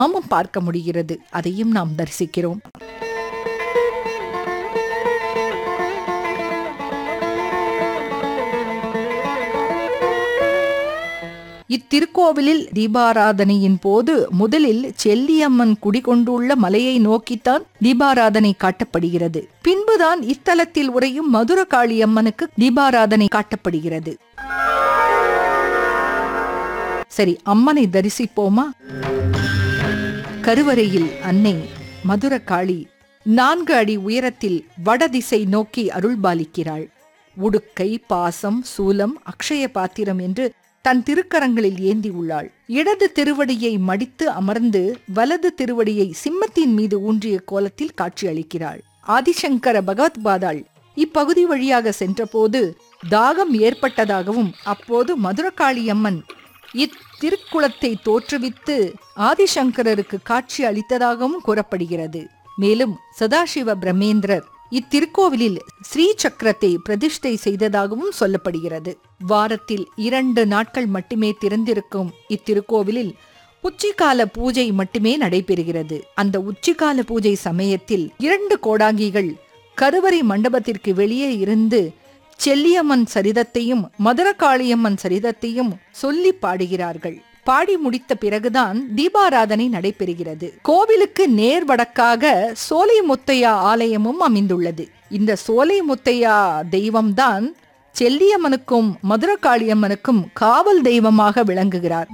நாமும் பார்க்க முடிகிறது அதையும் நாம் தரிசிக்கிறோம் இத்திருக்கோவிலில் தீபாராதனையின் போது முதலில் செல்லியம்மன் குடிகொண்டுள்ள மலையை நோக்கித்தான் தீபாராதனை காட்டப்படுகிறது பின்புதான் இத்தலத்தில் உறையும் மதுரகாளி அம்மனுக்கு தீபாராதனை காட்டப்படுகிறது சரி அம்மனை தரிசிப்போமா கருவறையில் அன்னை மதுரகாளி நான்கு அடி உயரத்தில் வடதிசை நோக்கி அருள்பாலிக்கிறாள் உடுக்கை பாசம் சூலம் அக்ஷய பாத்திரம் என்று தன் திருக்கரங்களில் ஏந்தி உள்ளாள் இடது திருவடியை மடித்து அமர்ந்து வலது திருவடியை சிம்மத்தின் மீது ஊன்றிய கோலத்தில் காட்சியளிக்கிறாள் ஆதிசங்கர பகவத்பாதாள் இப்பகுதி வழியாக சென்றபோது தாகம் ஏற்பட்டதாகவும் அப்போது மதுரகாளி அம்மன் இத்திருக்குளத்தை தோற்றுவித்து ஆதிசங்கரருக்கு காட்சி அளித்ததாகவும் கூறப்படுகிறது மேலும் சதாசிவ பிரம்மேந்திரர் இத்திருக்கோவிலில் ஸ்ரீ சக்கரத்தை பிரதிஷ்டை செய்ததாகவும் சொல்லப்படுகிறது வாரத்தில் இரண்டு நாட்கள் மட்டுமே திறந்திருக்கும் இத்திருக்கோவிலில் உச்சிகால பூஜை மட்டுமே நடைபெறுகிறது அந்த உச்சிகால பூஜை சமயத்தில் இரண்டு கோடாங்கிகள் கருவறை மண்டபத்திற்கு வெளியே இருந்து செல்லியம்மன் சரிதத்தையும் மதுரகாளியம்மன் சரிதத்தையும் சொல்லி பாடுகிறார்கள் பாடி முடித்த பிறகுதான் தீபாராதனை நடைபெறுகிறது கோவிலுக்கு நேர் வடக்காக சோலை முத்தையா ஆலயமும் அமைந்துள்ளது இந்த சோலை முத்தையா தெய்வம்தான் செல்லியம்மனுக்கும் மதுரகாளியம்மனுக்கும் காவல் தெய்வமாக விளங்குகிறார்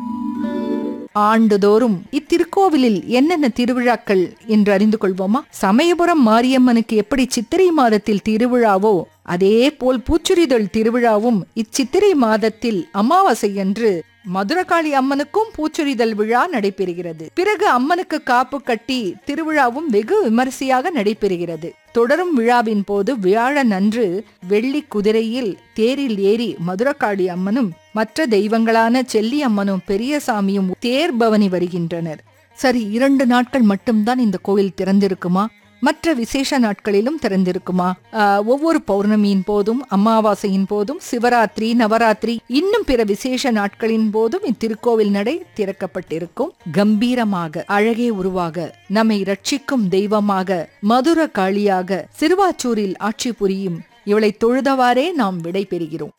ஆண்டுதோறும் இத்திருக்கோவிலில் என்னென்ன திருவிழாக்கள் என்று அறிந்து கொள்வோமா சமயபுரம் மாரியம்மனுக்கு எப்படி சித்திரை மாதத்தில் திருவிழாவோ அதே போல் பூச்சுரிதழ் திருவிழாவும் இச்சித்திரை மாதத்தில் அமாவாசையன்று மதுரகாளி அம்மனுக்கும் பூச்சுரிதல் விழா நடைபெறுகிறது பிறகு அம்மனுக்கு காப்பு கட்டி திருவிழாவும் வெகு விமரிசையாக நடைபெறுகிறது தொடரும் விழாவின் போது வியாழன் அன்று வெள்ளி குதிரையில் தேரில் ஏறி மதுரகாளி அம்மனும் மற்ற தெய்வங்களான செல்லி அம்மனும் பெரியசாமியும் தேர் பவனி வருகின்றனர் சரி இரண்டு நாட்கள் மட்டும்தான் இந்த கோயில் திறந்திருக்குமா மற்ற விசேஷ நாட்களிலும் திறந்திருக்குமா ஆஹ், ஒவ்வொரு பௌர்ணமியின் போதும் அமாவாசையின் போதும் சிவராத்திரி நவராத்திரி இன்னும் பிற விசேஷ நாட்களின் போதும் இத்திருக்கோவில் நடை திறக்கப்பட்டிருக்கும் கம்பீரமாக அழகே உருவாக நம்மை ரட்சிக்கும் தெய்வமாக மதுர காளியாக சிறுவாச்சூரில் ஆட்சி புரியும் இவளை தொழுதவாறே நாம் விடை பெறுகிறோம்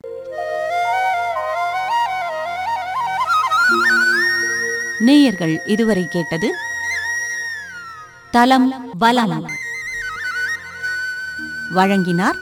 நேயர்கள் இதுவரை கேட்டது தலம் வலம் வழங்கினார்